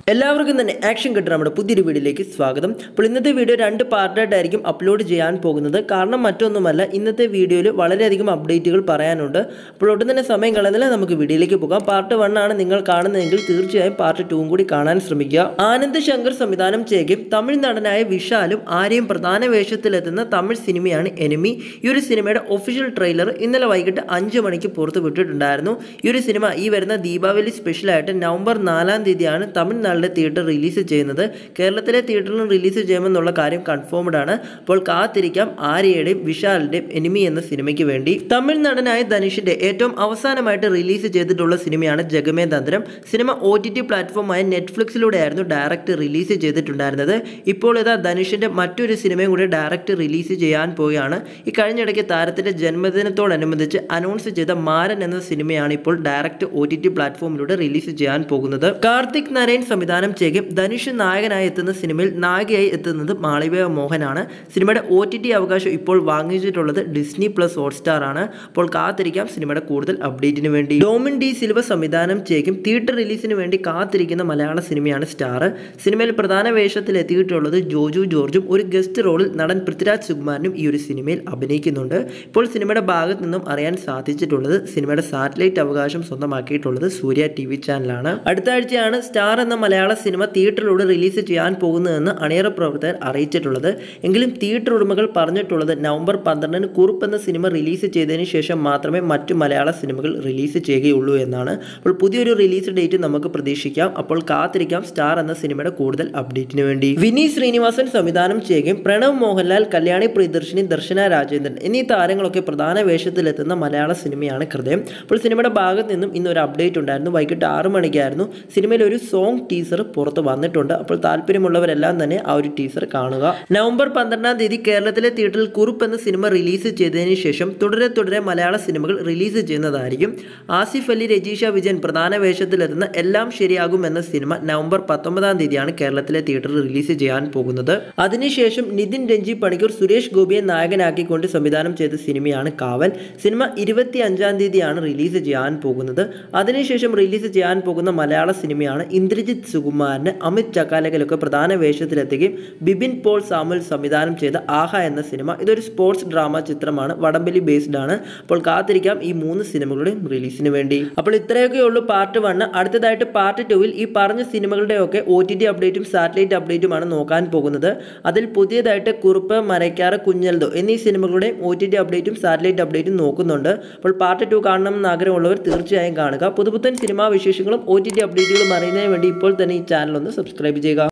എല്ലാവർക്കും തന്നെ ആക്ഷൻ കിട്ടുന്ന നമ്മുടെ പുതിയൊരു വീഡിയോയിലേക്ക് സ്വാഗതം അപ്പോൾ ഇന്നത്തെ വീഡിയോ രണ്ട് പാർട്ടായിട്ടായിരിക്കും അപ്ലോഡ് ചെയ്യാൻ പോകുന്നത് കാരണം മറ്റൊന്നുമല്ല ഇന്നത്തെ വീഡിയോയിൽ വളരെയധികം അപ്ഡേറ്റുകൾ പറയാനുണ്ട് അപ്പോൾ ഒട്ടും തന്നെ സമയം കളയുന്നില്ല നമുക്ക് വീഡിയോയിലേക്ക് പോകാം പാർട്ട് വൺ ആണ് നിങ്ങൾ കാണുന്നതെങ്കിൽ തീർച്ചയായും പാർട്ട് ടൂവും കൂടി കാണാൻ ശ്രമിക്കുക ആനന്ദ് ശങ്കർ സംവിധാനം ചെയ്യുകയും തമിഴ് നടനായ വിശാലും ആര്യയും പ്രധാന വേഷത്തിലെത്തുന്ന തമിഴ് സിനിമയാണ് എനിമി ഈ ഒരു സിനിമയുടെ ഒഫീഷ്യൽ ട്രെയിലർ ഇന്നലെ വൈകിട്ട് അഞ്ച് മണിക്ക് പുറത്ത് വിട്ടിട്ടുണ്ടായിരുന്നു ഈ ഒരു സിനിമ ഈ വരുന്ന ദീപാവലി സ്പെഷ്യലായിട്ട് നവംബർ നാലാം തീയതിയാണ് തമിഴ്നാട്ടിലെ തിയേറ്റർ റിലീസ് ചെയ്യുന്നത് കേരളത്തിലെ തിയേറ്ററിലും റിലീസ് ചെയ്യുമെന്നുള്ള കാര്യം കൺഫേംഡ് ആണ് അപ്പോൾ കാത്തിരിക്കാം ആര്യയുടെയും വിശാലിന്റെയും എനിമി എന്ന സിനിമയ്ക്ക് വേണ്ടി തമിഴ് നടനായ ധനുഷിന്റെ ഏറ്റവും അവസാനമായിട്ട് റിലീസ് ചെയ്തിട്ടുള്ള സിനിമയാണ് Jagame Thandhiram cinema O T T പ്ലാറ്റ്ഫോമായ നെറ്റ്ഫ്ലിക്സിലൂടെയായിരുന്നു ഡയറക്റ്റ് റിലീസ് ചെയ്തിട്ടുണ്ടായിരുന്നത് ഇപ്പോൾ ഇതാ ധനുഷിന്റെ മറ്റൊരു സിനിമയും കൂടി ഡയറക്റ്റ് റിലീസ് ചെയ്യാൻ പോവുകയാണ് ഈ കഴിഞ്ഞിടയ്ക്ക് താരത്തിന്റെ ജന്മദിനത്തോടനുബന്ധിച്ച് അനൗൺസ് ചെയ്ത മാരൻ എന്ന സിനിമയാണ് ഇപ്പോൾ ഡയറക്റ്റ് ഒ ടി ടി പ്ലാറ്റ്ഫോമിലൂടെ റിലീസ് ചെയ്യാൻ പോകുന്നത് കാർത്തിക് നരേൻ സംവിധാനം ചെയ്യുകയും ധനുഷ് നായകനായി എത്തുന്ന സിനിമയിൽ നായികയായി എത്തുന്നത് മാളവിക മോഹനാണ് സിനിമയുടെ ഒ ടി ടി അവകാശം ഇപ്പോൾ വാങ്ങിച്ചിട്ടുള്ളത് ഡിസ്നി പ്ലസ് ഹോട്ട്സ്റ്റാർ ആണ് അപ്പോൾ കാത്തിരിക്കാം സിനിമയുടെ കൂടുതൽ അപ്ഡേറ്റിന് വേണ്ടി ഡോമിൻ ഡി സിൽവ സംവിധാനം ചെയ്യുകയും തിയേറ്റർ റിലീസിന് വേണ്ടി കാത്തിരിക്കുന്ന മലയാള സിനിമയാണ് സ്റ്റാർ സിനിമയിൽ പ്രധാന വേഷത്തിൽ എത്തിയിട്ടുള്ളത് ജോജു ജോർജും ഒരു ഗസ്റ്റ് റോളിൽ നടൻ പൃഥ്വിരാജ് സുകുമാരനും ഈ ഒരു സിനിമയിൽ അഭിനയിക്കുന്നുണ്ട് ഇപ്പോൾ സിനിമയുടെ ഭാഗത്ത് നിന്നും അറിയാൻ സാധിച്ചിട്ടുള്ളത് സിനിമയുടെ സാറ്റലൈറ്റ് അവകാശം സ്വന്തമാക്കിയിട്ടുള്ളത് സൂര്യ ടി വി ചാനലാണ് അടുത്ത ആഴ്ചയാണ് സ്റ്റാർ എന്ന മലയാള സിനിമ തിയേറ്ററിലൂടെ റിലീസ് ചെയ്യാൻ പോകുന്നതെന്ന് അണിയറ പ്രവർത്തകർ അറിയിച്ചിട്ടുള്ളത് എങ്കിലും തിയേറ്റർ ഉടമകൾ പറഞ്ഞിട്ടുള്ളത് നവംബർ പന്ത്രണ്ടിന് കുറുപ്പ് എന്ന സിനിമ റിലീസ് ചെയ്തതിന് ശേഷം മാത്രമേ മറ്റു മലയാള സിനിമകൾ റിലീസ് ചെയ്യുകയുള്ളൂ എന്നാണ് അപ്പോൾ പുതിയൊരു റിലീസ് ഡേറ്റ് നമുക്ക് പ്രതീക്ഷിക്കാം അപ്പോൾ കാത്തിരിക്കാം സ്റ്റാർ എന്ന സിനിമയുടെ കൂടുതൽ അപ്ഡേറ്റിന് വേണ്ടി വിനി ശ്രീനിവാസൻ സംവിധാനം ചെയ്യുകയും പ്രണവ് മോഹൻലാൽ കല്യാണി പ്രിയദർശിനി ദർശന രാജേന്ദ്രൻ എന്നീ താരങ്ങളൊക്കെ പ്രധാന വേഷത്തിലെത്തുന്ന മലയാള സിനിമയാണ് ഹൃദയം അപ്പോൾ സിനിമയുടെ ഭാഗത്ത് നിന്നും ഇന്ന് ഒരു അപ്ഡേറ്റ് ഉണ്ടായിരുന്നു വൈകിട്ട് ആറ് മണിക്കായിരുന്നു സിനിമയിൽ ഒരു സോങ് ടീസർ പുറത്ത് വന്നിട്ടുണ്ട് അപ്പോൾ താല്പര്യമുള്ളവരെല്ലാം തന്നെ ആ ഒരു ടീസർ കാണുക നവംബർ പന്ത്രണ്ടാം തീയതി കേരളത്തിലെ തിയേറ്ററിൽ കുറുപ്പ് എന്ന സിനിമ റിലീസ് ചെയ്തതിന് ശേഷം തുടരെ തുടരെ മലയാള സിനിമകൾ റിലീസ് ചെയ്യുന്നതായിരിക്കും ആസിഫ് അലി രജീഷ വിജയൻ പ്രധാന വേഷത്തിലെത്തുന്ന എല്ലാം ശരിയാകും എന്ന സിനിമ നവംബർ പത്തൊമ്പതാം തീയതിയാണ് കേരളത്തിലെ തിയേറ്ററിൽ റിലീസ് ചെയ്യാൻ പോകുന്നത് അതിനുശേഷം നിതിൻ രഞ്ജി പണിക്കൂർ സുരേഷ് ഗോപിയെ നായകനാക്കിക്കൊണ്ട് സംവിധാനം ചെയ്ത സിനിമയാണ് കാവൽ സിനിമ ഇരുപത്തി അഞ്ചാം തീയതിയാണ് റിലീസ് ചെയ്യാൻ പോകുന്നത് അതിനുശേഷം റിലീസ് ചെയ്യാൻ പോകുന്ന മലയാള സിനിമയാണ് ഇന്ദ്രജിത്ത് സുകുമാരന് അമിത് ചക്കാലകലൊക്കെ പ്രധാന വേഷത്തിലെത്തുകയും ബിബിൻ പോൾ സാമുൽ സംവിധാനം ചെയ്ത ആഹ എന്ന സിനിമ ഇതൊരു സ്പോർട്സ് ഡ്രാമ ചിത്രമാണ് വടംവലി ബേസ്ഡ് ആണ് അപ്പോൾ കാത്തിരിക്കാം ഈ മൂന്ന് സിനിമകളുടെയും റിലീസിന് വേണ്ടി അപ്പോൾ ഇത്രയൊക്കെ ഉള്ളൂ പാർട്ട് വണ്ണ് അടുത്തതായിട്ട് പാർട്ട് ടുവിൽ ഈ പറഞ്ഞ സിനിമകളുടെയൊക്കെ ഒ ടി ടി അപ്ഡേറ്റും സാറ്റലൈറ്റ് അപ്ഡേറ്റുമാണ് നോക്കാൻ പോകുന്നത് അതിൽ പുതിയതായിട്ട് കുറുപ്പ് മരയ്ക്കാറ് കുഞ്ഞൽദോ എന്നീ സിനിമകളുടെയും ഒ ടി ടി അപ്ഡേറ്റും സാറ്റലൈറ്റ് അപ്ഡേറ്റും നോക്കുന്നുണ്ട് അപ്പോൾ പാർട്ട് ടു കാണണമെന്ന് ആഗ്രഹമുള്ളവർ തീർച്ചയായും കാണുക പുതുപുത്തൻ സിനിമാ വിശേഷങ്ങളും ഒ ടി ടി അപ്ഡേറ്റുകളും അറിയുന്നതിന് വേണ്ടി ഇപ്പോൾ തന്നെ ഈ ചാനൽ ഒന്ന് സബ്സ്ക്രൈബ് ചെയ്യുക